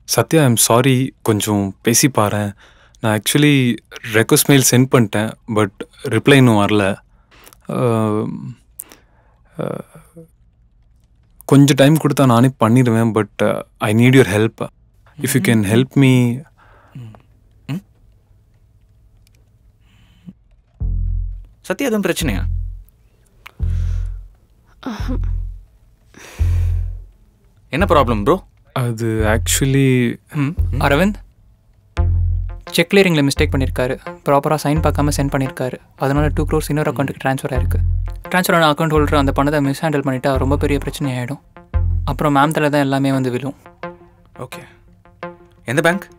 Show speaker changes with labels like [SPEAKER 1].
[SPEAKER 1] Sathya I'm sorry கொஞ்சம் பேசி பாரேன் நான் ஆக்சுவலி ரெக்வஸ்ட் மெயில் சென்ட் பண்ணிட்டேன் பட் ரிப்ளை இன்னும் வரல அஹ், அஹ், கொஞ்சம் டைம் கொடுத்தா நானே பண்ணிடுவேன் but I need your help if you can help me
[SPEAKER 2] Sathya எதுவும் பிரச்சனையா என்ன ப்ராப்ளம் ப்ரோ
[SPEAKER 1] அது ஆக்சுவலி
[SPEAKER 3] ம் அரவிந்த் செக் கிளியரிங்கில் மிஸ்டேக் பண்ணியிருக்காரு ப்ராப்பராக சைன் பார்க்காம சென்ட் பண்ணியிருக்காரு அதனால டூ க்ரோர்ஸ் இன்னொரு அக்கௌண்ட்டுக்கு ட்ரான்ஸ்ஃபர் ஆயிருக்கு ட்ரான்ஸ்ஃபர் ஆன அக்கௌண்ட் ஹோல்டர் அந்த பணத்தை மிஸ் ஹேண்டில் பண்ணிட்டா ரொம்ப பெரிய பிரச்சனை ஆகிடும் அப்புறம் மேம் தலை தான் எல்லாமே வந்து விழும்
[SPEAKER 2] ஓகே எந்த பேங்க்